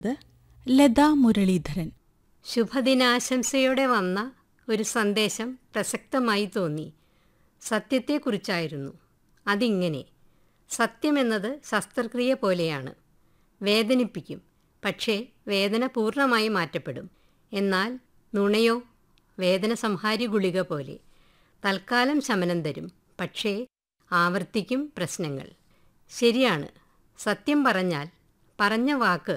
ലതാ മുരളീധരൻ ശുഭദിനാശംസയോടെ വന്ന ഒരു സന്ദേശം പ്രസക്തമായി തോന്നി സത്യത്തെക്കുറിച്ചായിരുന്നു അതിങ്ങനെ സത്യമെന്നത് ശസ്ത്രക്രിയ പോലെയാണ് വേദനിപ്പിക്കും പക്ഷേ വേദന പൂർണ്ണമായി മാറ്റപ്പെടും എന്നാൽ നുണയോ വേദന സംഹാരി ഗുളിക പോലെ തൽക്കാലം ശമനം തരും പക്ഷേ ആവർത്തിക്കും പ്രശ്നങ്ങൾ ശരിയാണ് സത്യം പറഞ്ഞാൽ പറഞ്ഞ വാക്ക്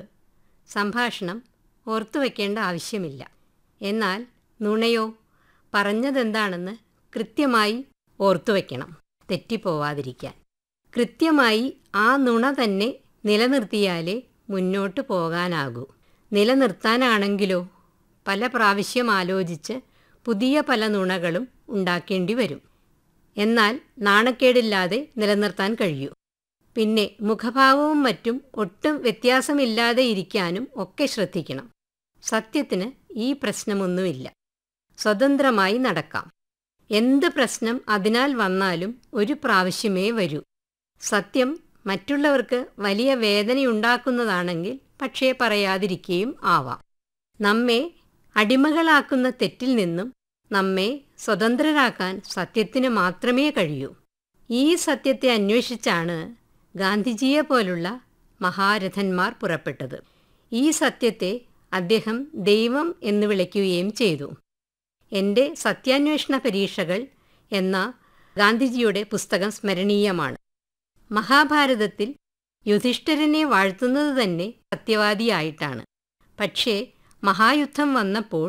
സംഭാഷണം ഓർത്തുവെക്കേണ്ട ആവശ്യമില്ല എന്നാൽ നുണയോ പറഞ്ഞതെന്താണെന്ന് കൃത്യമായി ഓർത്തുവെക്കണം തെറ്റിപ്പോവാതിരിക്കാൻ കൃത്യമായി ആ നുണ തന്നെ നിലനിർത്തിയാലേ മുന്നോട്ട് പോകാനാകൂ നിലനിർത്താനാണെങ്കിലോ പല പ്രാവശ്യം ആലോചിച്ച് പുതിയ പല നുണകളും ഉണ്ടാക്കേണ്ടി വരും എന്നാൽ നാണക്കേടില്ലാതെ നിലനിർത്താൻ കഴിയൂ പിന്നെ മുഖഭാവവും മറ്റും ഒട്ടും വ്യത്യാസമില്ലാതെ ഇരിക്കാനും ഒക്കെ ശ്രദ്ധിക്കണം സത്യത്തിന് ഈ പ്രശ്നമൊന്നുമില്ല സ്വതന്ത്രമായി നടക്കാം എന്ത് പ്രശ്നം അതിനാൽ വന്നാലും ഒരു പ്രാവശ്യമേ വരൂ സത്യം മറ്റുള്ളവർക്ക് വലിയ വേദനയുണ്ടാക്കുന്നതാണെങ്കിൽ പക്ഷേ പറയാതിരിക്കുകയും ആവാം നമ്മെ അടിമകളാക്കുന്ന തെറ്റിൽ നിന്നും നമ്മെ സ്വതന്ത്രരാക്കാൻ സത്യത്തിന് മാത്രമേ കഴിയൂ ഈ സത്യത്തെ അന്വേഷിച്ചാണ് ഗാന്ധിജിയെ പോലുള്ള മഹാരഥന്മാർ പുറപ്പെട്ടത് ഈ സത്യത്തെ അദ്ദേഹം ദൈവം എന്ന് വിളിക്കുകയും ചെയ്തു എൻ്റെ സത്യാന്വേഷണ പരീക്ഷകൾ എന്ന ഗാന്ധിജിയുടെ പുസ്തകം സ്മരണീയമാണ് മഹാഭാരതത്തിൽ യുധിഷ്ഠിരനെ വാഴ്ത്തുന്നത് തന്നെ സത്യവാദിയായിട്ടാണ് പക്ഷേ മഹായുദ്ധം വന്നപ്പോൾ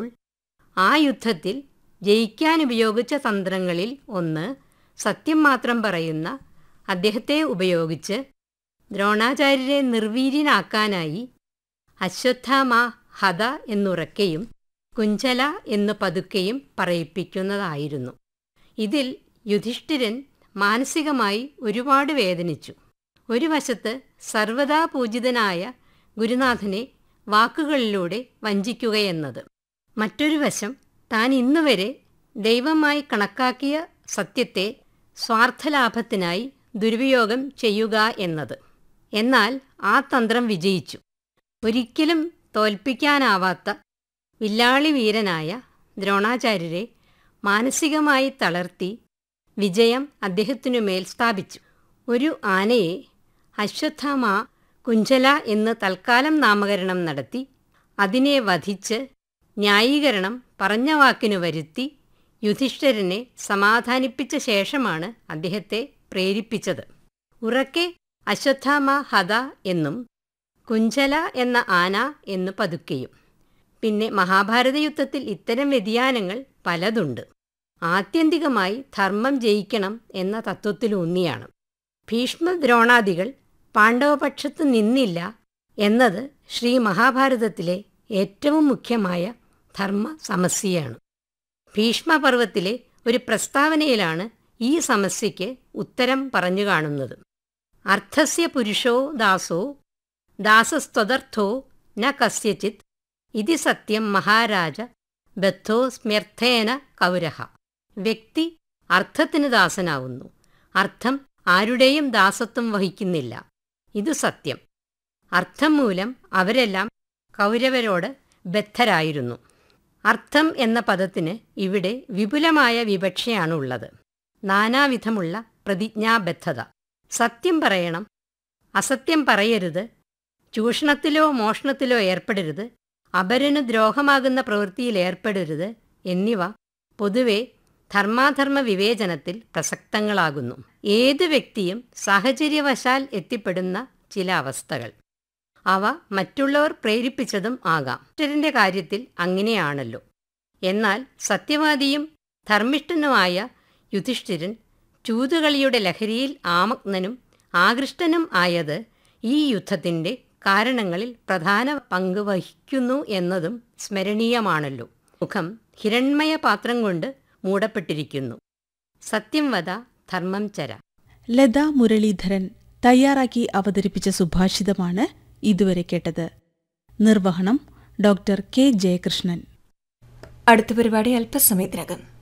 ആ യുദ്ധത്തിൽ ജയിക്കാൻ ഉപയോഗിച്ച തന്ത്രങ്ങളിൽ ഒന്ന് സത്യം മാത്രം പറയുന്ന അദ്ദേഹത്തെ ഉപയോഗിച്ച് ദ്രോണാചാര്യരെ നിർവീര്യനാക്കാനായി അശ്വത്ഥാമ ഹത എന്നുറക്കെയും കുഞ്ചല എന്നു പതുക്കെയും പറയിപ്പിക്കുന്നതായിരുന്നു ഇതിൽ യുധിഷ്ഠിരൻ മാനസികമായി ഒരുപാട് വേദനിച്ചു ഒരു വശത്ത് സർവദാ പൂജിതനായ ഗുരുനാഥനെ വാക്കുകളിലൂടെ വഞ്ചിക്കുകയെന്നത് മറ്റൊരു വശം താൻ ഇന്നുവരെ ദൈവമായി കണക്കാക്കിയ സത്യത്തെ സ്വാർത്ഥലാഭത്തിനായി ദുരുപയോഗം ചെയ്യുക എന്നത് എന്നാൽ ആ തന്ത്രം വിജയിച്ചു ഒരിക്കലും തോൽപ്പിക്കാനാവാത്ത വില്ലാളി വീരനായ ദ്രോണാചാര്യരെ മാനസികമായി തളർത്തി വിജയം അദ്ദേഹത്തിനുമേൽ സ്ഥാപിച്ചു ഒരു ആനയെ അശ്വത്ഥാമ കുഞ്ചല എന്ന് തൽക്കാലം നാമകരണം നടത്തി അതിനെ വധിച്ച് ന്യായീകരണം പറഞ്ഞ വാക്കിനു വരുത്തി യുധിഷ്ഠിരനെ സമാധാനിപ്പിച്ച ശേഷമാണ് അദ്ദേഹത്തെ പ്രേരിപ്പിച്ചത് ഉറക്കെ അശ്വത്ഥാമ ഹത എന്നും കുഞ്ചല എന്ന ആന എന്നു പതുക്കെയും പിന്നെ മഹാഭാരത യുദ്ധത്തിൽ ഇത്തരം വ്യതിയാനങ്ങൾ പലതുണ്ട് ആത്യന്തികമായി ധർമ്മം ജയിക്കണം എന്ന തത്വത്തിലൂന്നിയാണ് ഭീഷ്മദ്രോണാദികൾ പാണ്ഡവപക്ഷത്ത് നിന്നില്ല എന്നത് ശ്രീ മഹാഭാരതത്തിലെ ഏറ്റവും മുഖ്യമായ ധർമ്മ സമസ്യയാണ് ഭീഷ്മപർവത്തിലെ ഒരു പ്രസ്താവനയിലാണ് ഈ സമസ്യയ്ക്ക് ഉത്തരം പറഞ്ഞു കാണുന്നത് അർത്ഥസ്യ പുരുഷോ ദാസോ ദാസസ്ത്വതർത്ഥോ ന കസ്യചിത് ഇതി സത്യം മഹാരാജ ബദ്ധോ സ്മ്യർത്ഥേന കൗരഹ വ്യക്തി അർത്ഥത്തിന് ദാസനാവുന്നു അർത്ഥം ആരുടെയും ദാസത്വം വഹിക്കുന്നില്ല ഇത് സത്യം അർത്ഥം മൂലം അവരെല്ലാം കൗരവരോട് ബദ്ധരായിരുന്നു അർത്ഥം എന്ന പദത്തിന് ഇവിടെ വിപുലമായ വിവക്ഷയാണുള്ളത് നാനാവിധമുള്ള പ്രതിജ്ഞാബദ്ധത സത്യം പറയണം അസത്യം പറയരുത് ചൂഷണത്തിലോ മോഷണത്തിലോ ഏർപ്പെടരുത് അപരന് ദ്രോഹമാകുന്ന പ്രവൃത്തിയിൽ ഏർപ്പെടരുത് എന്നിവ പൊതുവെ ധർമാധർമ്മ വിവേചനത്തിൽ പ്രസക്തങ്ങളാകുന്നു ഏത് വ്യക്തിയും സാഹചര്യവശാൽ എത്തിപ്പെടുന്ന ചില അവസ്ഥകൾ അവ മറ്റുള്ളവർ പ്രേരിപ്പിച്ചതും ആകാം ന്റെ കാര്യത്തിൽ അങ്ങനെയാണല്ലോ എന്നാൽ സത്യവാദിയും ധർമ്മിഷ്ഠനുമായ യുധിഷ്ഠിരൻ ചൂതുകളിയുടെ ലഹരിയിൽ ആമഗ്നനും ആകൃഷ്ടനും ആയത് ഈ യുദ്ധത്തിന്റെ കാരണങ്ങളിൽ പ്രധാന പങ്ക് വഹിക്കുന്നു എന്നതും സ്മരണീയമാണല്ലോ മുഖം ഹിരൺമയ പാത്രം കൊണ്ട് മൂടപ്പെട്ടിരിക്കുന്നു സത്യം വധ ധർമ്മം ചര ലതാ മുരളീധരൻ തയ്യാറാക്കി അവതരിപ്പിച്ച സുഭാഷിതമാണ് ഇതുവരെ കേട്ടത് നിർവഹണം ഡോക്ടർ കെ ജയകൃഷ്ണൻ അടുത്ത പരിപാടി അല്പസമയത്തിനകം